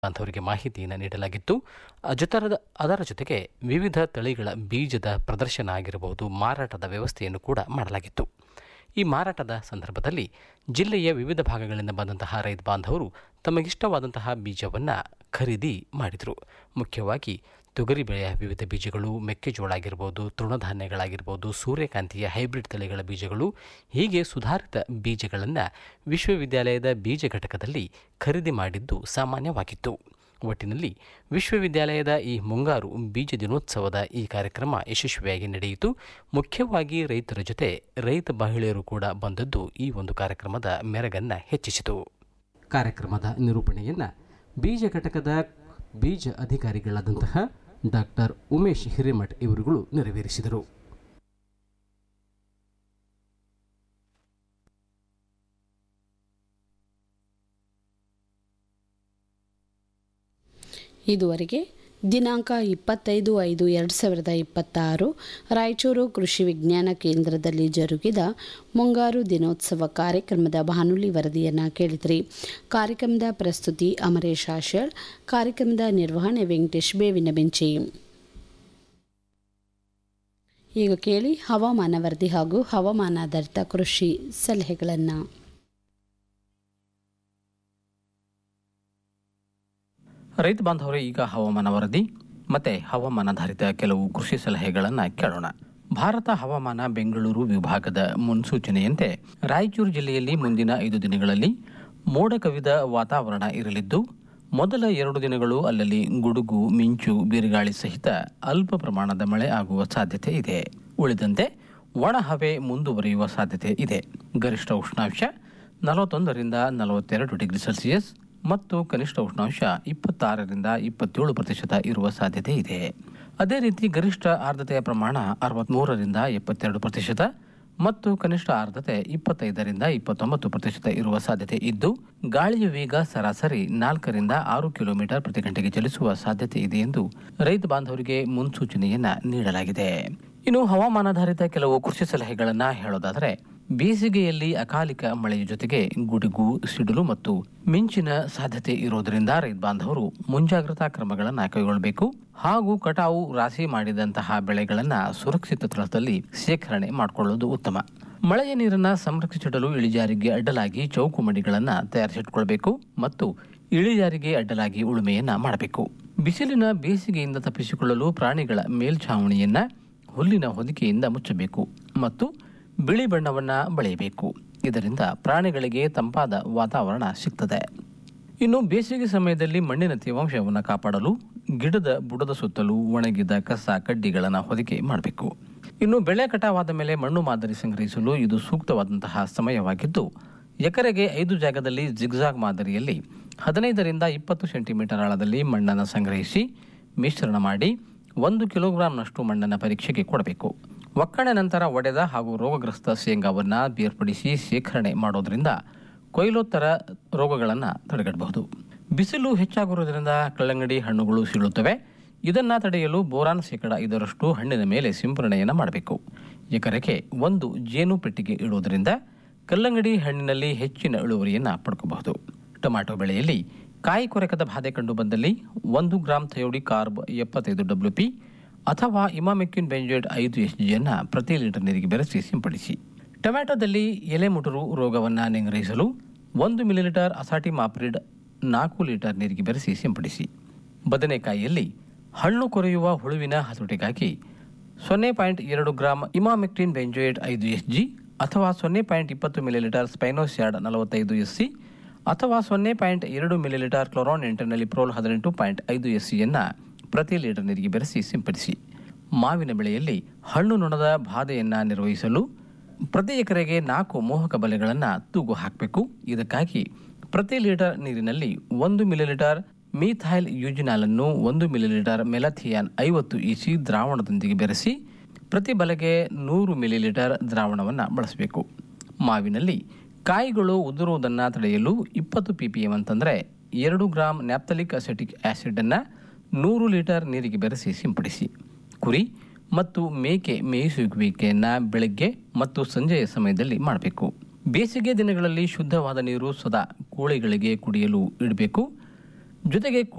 ಬಾಂಧವರಿಗೆ ಮಾಹಿತಿಯನ್ನು ನೀಡಲಾಗಿತ್ತು ಜೊತೆರದ ಅದರ ಜೊತೆಗೆ ವಿವಿಧ ತಳಿಗಳ ಬೀಜದ ಪ್ರದರ್ಶನ ಆಗಿರಬಹುದು ಮಾರಾಟದ ವ್ಯವಸ್ಥೆಯನ್ನು ಕೂಡ ಮಾಡಲಾಗಿತ್ತು ಈ ಮಾರಾಟದ ಸಂದರ್ಭದಲ್ಲಿ ಜಿಲ್ಲೆಯ ವಿವಿಧ ಭಾಗಗಳಿಂದ ಬಂದಂತಹ ರೈತ ಬಾಂಧವರು ತಮಗಿಷ್ಟವಾದಂತಹ ಬೀಜವನ್ನು ಖರೀದಿ ಮಾಡಿದರು ಮುಖ್ಯವಾಗಿ ತೊಗರಿ ಬೆಳೆಯ ವಿವಿಧ ಬೀಜಗಳು ಮೆಕ್ಕೆಜೋಳ ಆಗಿರ್ಬೋದು ತೃಣಧಾನ್ಯಗಳಾಗಿರ್ಬೋದು ಸೂರ್ಯಕಾಂತಿಯ ಹೈಬ್ರಿಡ್ ತಳಿಗಳ ಬೀಜಗಳು ಹೀಗೆ ಸುಧಾರಿತ ಬೀಜಗಳನ್ನು ವಿಶ್ವವಿದ್ಯಾಲಯದ ಬೀಜ ಘಟಕದಲ್ಲಿ ಖರೀದಿ ಮಾಡಿದ್ದು ಸಾಮಾನ್ಯವಾಗಿತ್ತು ಒಟ್ಟಿನಲ್ಲಿ ವಿಶ್ವವಿದ್ಯಾಲಯದ ಈ ಮುಂಗಾರು ಬೀಜ ದಿನೋತ್ಸವದ ಈ ಕಾರ್ಯಕ್ರಮ ಯಶಸ್ವಿಯಾಗಿ ನಡೆಯಿತು ಮುಖ್ಯವಾಗಿ ರೈತರ ಜೊತೆ ರೈತ ಮಹಿಳೆಯರು ಕೂಡ ಬಂದದ್ದು ಈ ಒಂದು ಕಾರ್ಯಕ್ರಮದ ಮೆರಗನ್ನು ಹೆಚ್ಚಿಸಿತು ಕಾರ್ಯಕ್ರಮದ ನಿರೂಪಣೆಯನ್ನು ಬೀಜ ಘಟಕದ ಬೀಜ ಅಧಿಕಾರಿಗಳಾದಂತಹ ಡಾಕ್ಟರ್ ಉಮೇಶ್ ಹಿರೇಮಠ್ ಇವರುಗಳು ನೆರವೇರಿಸಿದರು ಇದುವರೆಗೆ ದಿನಾಂಕ ಇಪ್ಪತ್ತೈದು ಐದು ಎರಡು ಸಾವಿರದ ಇಪ್ಪತ್ತಾರು ರಾಯಚೂರು ಕೃಷಿ ವಿಜ್ಞಾನ ಕೇಂದ್ರದಲ್ಲಿ ಜರುಗಿದ ಮುಂಗಾರು ದಿನೋತ್ಸವ ಕಾರ್ಯಕ್ರಮದ ಬಾನುಲಿ ವರದಿಯನ್ನು ಕೇಳಿದ್ರಿ ಕಾರ್ಯಕ್ರಮದ ಪ್ರಸ್ತುತಿ ಅಮರೇಶ್ ಆಶಳ್ ಕಾರ್ಯಕ್ರಮದ ನಿರ್ವಹಣೆ ವೆಂಕಟೇಶ್ ಬೇವಿನ ಬೆಂಚಿ ಈಗ ಕೇಳಿ ಹವಾಮಾನ ವರದಿ ಹಾಗೂ ಹವಾಮಾನಾಧಾರಿತ ಕೃಷಿ ಸಲಹೆಗಳನ್ನು ರೈತ ಬಾಂಧವರೇ ಈಗ ಹವಾಮಾನ ವರದಿ ಮತ್ತೆ ಹವಾಮಾನಾಧಾರಿತ ಕೆಲವು ಕೃಷಿ ಸಲಹೆಗಳನ್ನು ಕೇಳೋಣ ಭಾರತ ಹವಾಮಾನ ಬೆಂಗಳೂರು ವಿಭಾಗದ ಮುನ್ಸೂಚನೆಯಂತೆ ರಾಯಚೂರು ಜಿಲ್ಲೆಯಲ್ಲಿ ಮುಂದಿನ ಐದು ದಿನಗಳಲ್ಲಿ ಮೋಡ ಕವಿದ ವಾತಾವರಣ ಇರಲಿದ್ದು ಮೊದಲ ಎರಡು ದಿನಗಳು ಅಲ್ಲಲ್ಲಿ ಗುಡುಗು ಮಿಂಚು ಬಿರುಗಾಳಿ ಸಹಿತ ಅಲ್ಪ ಪ್ರಮಾಣದ ಮಳೆ ಆಗುವ ಸಾಧ್ಯತೆ ಇದೆ ಉಳಿದಂತೆ ಒಣ ಹವೆ ಮುಂದುವರಿಯುವ ಸಾಧ್ಯತೆ ಇದೆ ಗರಿಷ್ಠ ಉಷ್ಣಾಂಶ ನಲವತ್ತೊಂದರಿಂದ ನಲವತ್ತೆರಡು ಡಿಗ್ರಿ ಸೆಲ್ಸಿಯಸ್ ಮತ್ತು ಕನಿಷ್ಠ ಉಷ್ಣಾಂಶ ಇಪ್ಪತ್ತಾರರಿಂದ ಇಪ್ಪತ್ತೇಳು ಪ್ರತಿಶತ ಇರುವ ಸಾಧ್ಯತೆ ಇದೆ ಅದೇ ರೀತಿ ಗರಿಷ್ಠ ಆರ್ದ್ರತೆಯ ಪ್ರಮಾಣ ಅರವತ್ಮೂರರಿಂದ ಎಪ್ಪತ್ತೆರಡು ಪ್ರತಿಶತ ಮತ್ತು ಕನಿಷ್ಠ ಆರ್ದ್ರತೆ ಇಪ್ಪತ್ತೈದರಿಂದ ಇಪ್ಪತ್ತೊಂಬತ್ತು ಪ್ರತಿಶತ ಇರುವ ಸಾಧ್ಯತೆ ಇದ್ದು ಗಾಳಿಯ ವೇಗ ಸರಾಸರಿ ನಾಲ್ಕರಿಂದ ಆರು ಕಿಲೋಮೀಟರ್ ಪ್ರತಿ ಗಂಟೆಗೆ ಚಲಿಸುವ ಸಾಧ್ಯತೆ ಇದೆ ಎಂದು ರೈತ ಬಾಂಧವರಿಗೆ ಮುನ್ಸೂಚನೆಯನ್ನ ನೀಡಲಾಗಿದೆ ಇನ್ನು ಹವಾಮಾನಾಧಾರಿತ ಕೆಲವು ಕೃಷಿ ಸಲಹೆಗಳನ್ನ ಹೇಳೋದಾದರೆ ಬೇಸಿಗೆಯಲ್ಲಿ ಅಕಾಲಿಕ ಮಳೆಯ ಜೊತೆಗೆ ಗುಡುಗು ಸಿಡಿಲು ಮತ್ತು ಮಿಂಚಿನ ಸಾಧ್ಯತೆ ಇರೋದರಿಂದ ರೈತ ಬಾಂಧವರು ಮುಂಜಾಗ್ರತಾ ಕ್ರಮಗಳನ್ನು ಕೈಗೊಳ್ಳಬೇಕು ಹಾಗೂ ಕಟಾವು ರಾಶಿ ಮಾಡಿದಂತಹ ಬೆಳೆಗಳನ್ನು ಸುರಕ್ಷಿತ ಸ್ಥಳದಲ್ಲಿ ಶೇಖರಣೆ ಮಾಡಿಕೊಳ್ಳುವುದು ಉತ್ತಮ ಮಳೆಯ ನೀರನ್ನು ಸಂರಕ್ಷಿಸಿಡಲು ಇಳಿಜಾರಿಗೆ ಅಡ್ಡಲಾಗಿ ಚೌಕು ಮಡಿಗಳನ್ನು ತಯಾರಿಸಿಟ್ಕೊಳ್ಬೇಕು ಮತ್ತು ಇಳಿಜಾರಿಗೆ ಅಡ್ಡಲಾಗಿ ಉಳುಮೆಯನ್ನ ಮಾಡಬೇಕು ಬಿಸಿಲಿನ ಬೇಸಿಗೆಯಿಂದ ತಪ್ಪಿಸಿಕೊಳ್ಳಲು ಪ್ರಾಣಿಗಳ ಮೇಲ್ಛಾವಣಿಯನ್ನ ಹುಲ್ಲಿನ ಹೊದಿಕೆಯಿಂದ ಮುಚ್ಚಬೇಕು ಮತ್ತು ಬಿಳಿ ಬಣ್ಣವನ್ನ ಬಳೆಯಬೇಕು ಇದರಿಂದ ಪ್ರಾಣಿಗಳಿಗೆ ತಂಪಾದ ವಾತಾವರಣ ಸಿಗ್ತದೆ ಇನ್ನು ಬೇಸಿಗೆ ಸಮಯದಲ್ಲಿ ಮಣ್ಣಿನ ತೇವಾಂಶವನ್ನು ಕಾಪಾಡಲು ಗಿಡದ ಬುಡದ ಸುತ್ತಲೂ ಒಣಗಿದ ಕಸ ಕಡ್ಡಿಗಳನ್ನು ಹೊದಿಕೆ ಮಾಡಬೇಕು ಇನ್ನು ಬೆಳೆ ಕಟಾವಾದ ಮೇಲೆ ಮಣ್ಣು ಮಾದರಿ ಸಂಗ್ರಹಿಸಲು ಇದು ಸೂಕ್ತವಾದಂತಹ ಸಮಯವಾಗಿದ್ದು ಎಕರೆಗೆ ಐದು ಜಾಗದಲ್ಲಿ ಜಿಗ್ಜಾಗ್ ಮಾದರಿಯಲ್ಲಿ ಹದಿನೈದರಿಂದ ಇಪ್ಪತ್ತು ಸೆಂಟಿಮೀಟರ್ ಆಳದಲ್ಲಿ ಮಣ್ಣನ್ನು ಸಂಗ್ರಹಿಸಿ ಮಿಶ್ರಣ ಮಾಡಿ ಒಂದು ಕಿಲೋಗ್ರಾಂನಷ್ಟು ಮಣ್ಣನ್ನು ಪರೀಕ್ಷೆಗೆ ಕೊಡಬೇಕು ಒಕ್ಕಣೆ ನಂತರ ಒಡೆದ ಹಾಗೂ ರೋಗಗ್ರಸ್ತ ಶೇಂಗಾವನ್ನು ಬೇರ್ಪಡಿಸಿ ಶೇಖರಣೆ ಮಾಡೋದ್ರಿಂದ ಕೊಯ್ಲೋತ್ತರ ರೋಗಗಳನ್ನು ತಡೆಗಟ್ಟಬಹುದು ಬಿಸಿಲು ಹೆಚ್ಚಾಗಿರುವುದರಿಂದ ಕಲ್ಲಂಗಡಿ ಹಣ್ಣುಗಳು ಸೀಳುತ್ತವೆ ಇದನ್ನು ತಡೆಯಲು ಬೋರಾನ್ ಶೇಕಡ ಐದರಷ್ಟು ಹಣ್ಣಿನ ಮೇಲೆ ಸಿಂಪರಣೆಯನ್ನು ಮಾಡಬೇಕು ಎಕರೆಗೆ ಒಂದು ಜೇನು ಪೆಟ್ಟಿಗೆ ಇಡುವುದರಿಂದ ಕಲ್ಲಂಗಡಿ ಹಣ್ಣಿನಲ್ಲಿ ಹೆಚ್ಚಿನ ಇಳುವರಿಯನ್ನು ಪಡ್ಕೋಬಹುದು ಟೊಮ್ಯಾಟೊ ಬೆಳೆಯಲ್ಲಿ ಕಾಯಿ ಕೊರಕದ ಬಾಧೆ ಕಂಡು ಬಂದಲ್ಲಿ ಒಂದು ಗ್ರಾಂ ಥಯೋಡಿ ಕಾರ್ಬ್ ಎಪ್ಪತ್ತೈದು ಡಬ್ಲ್ಯೂ ಪಿ ಅಥವಾ ಇಮಾಮೆಕ್ಯೂನ್ ಬೆಂಜೋಯ್ಡ್ ಐದು ಎಸ್ ಜಿಯನ್ನು ಪ್ರತಿ ಲೀಟರ್ ನೀರಿಗೆ ಬೆರೆಸಿ ಸಿಂಪಡಿಸಿ ಟೊಮ್ಯಾಟೊದಲ್ಲಿ ಎಲೆ ಮುಟುರು ರೋಗವನ್ನು ನಿಗ್ರಹಿಸಲು ಒಂದು ಮಿಲಿಲೀಟರ್ ಅಸಾಟಿ ಮಾಪ್ರಿಡ್ ನಾಲ್ಕು ಲೀಟರ್ ನೀರಿಗೆ ಬೆರೆಸಿ ಸಿಂಪಡಿಸಿ ಬದನೆಕಾಯಿಯಲ್ಲಿ ಹಣ್ಣು ಕೊರೆಯುವ ಹುಳುವಿನ ಹತೋಟಿಗಾಗಿ ಸೊನ್ನೆ ಪಾಯಿಂಟ್ ಎರಡು ಗ್ರಾಂ ಇಮಾಮೆಕ್ಟಿನ್ ಬೆಂಜೋಯೇಟ್ ಐದು ಎಸ್ ಜಿ ಅಥವಾ ಸೊನ್ನೆ ಪಾಯಿಂಟ್ ಇಪ್ಪತ್ತು ಮಿಲಿಲೀಟರ್ ಸ್ಪೈನೋಸ್ಯಾಡ್ ನಲವತ್ತೈದು ಎಸ್ ಸಿ ಅಥವಾ ಸೊನ್ನೆ ಪಾಯಿಂಟ್ ಎರಡು ಮಿಲಿಲೀಟರ್ ಕ್ಲೋರಾನ್ ಎಂಟರ್ನಲ್ಲಿ ಪ್ರೋಲ್ ಹದಿನೆಂಟು ಪಾಯಿಂಟ್ ಐದು ಎಸ್ ಸಿಯನ್ನು ಪ್ರತಿ ಲೀಟರ್ ನೀರಿಗೆ ಬೆರೆಸಿ ಸಿಂಪಡಿಸಿ ಮಾವಿನ ಬೆಳೆಯಲ್ಲಿ ಹಣ್ಣು ನೊಣದ ಬಾಧೆಯನ್ನು ನಿರ್ವಹಿಸಲು ಪ್ರತಿ ಎಕರೆಗೆ ನಾಲ್ಕು ಮೋಹಕ ಬಲೆಗಳನ್ನು ತೂಗು ಹಾಕಬೇಕು ಇದಕ್ಕಾಗಿ ಪ್ರತಿ ಲೀಟರ್ ನೀರಿನಲ್ಲಿ ಒಂದು ಮಿಲಿಲೀಟರ್ ಮೀಥೈಲ್ ಯೂಜಿನಾಲನ್ನು ಒಂದು ಮಿಲಿಲೀಟರ್ ಮೆಲಥಿಯಾನ್ ಐವತ್ತು ಇಸಿ ದ್ರಾವಣದೊಂದಿಗೆ ಬೆರೆಸಿ ಪ್ರತಿ ಬಲೆಗೆ ನೂರು ಮಿಲಿಲೀಟರ್ ದ್ರಾವಣವನ್ನು ಬಳಸಬೇಕು ಮಾವಿನಲ್ಲಿ ಕಾಯಿಗಳು ಉದುರುವುದನ್ನು ತಡೆಯಲು ಇಪ್ಪತ್ತು ಪಿ ಪಿ ಎಮ್ ಅಂತಂದರೆ ಎರಡು ಗ್ರಾಂ ನ್ಯಾಪ್ತಲಿಕ್ ಅಸೆಟಿಕ್ ಆ್ಯಸಿಡನ್ನು ನೂರು ಲೀಟರ್ ನೀರಿಗೆ ಬೆರೆಸಿ ಸಿಂಪಡಿಸಿ ಕುರಿ ಮತ್ತು ಮೇಕೆ ಮೇಯಿಸುವಿಕೆಯನ್ನು ಬೆಳಗ್ಗೆ ಮತ್ತು ಸಂಜೆಯ ಸಮಯದಲ್ಲಿ ಮಾಡಬೇಕು ಬೇಸಿಗೆ ದಿನಗಳಲ್ಲಿ ಶುದ್ಧವಾದ ನೀರು ಸದಾ ಕೋಳಿಗಳಿಗೆ ಕುಡಿಯಲು ಇಡಬೇಕು ಜೊತೆಗೆ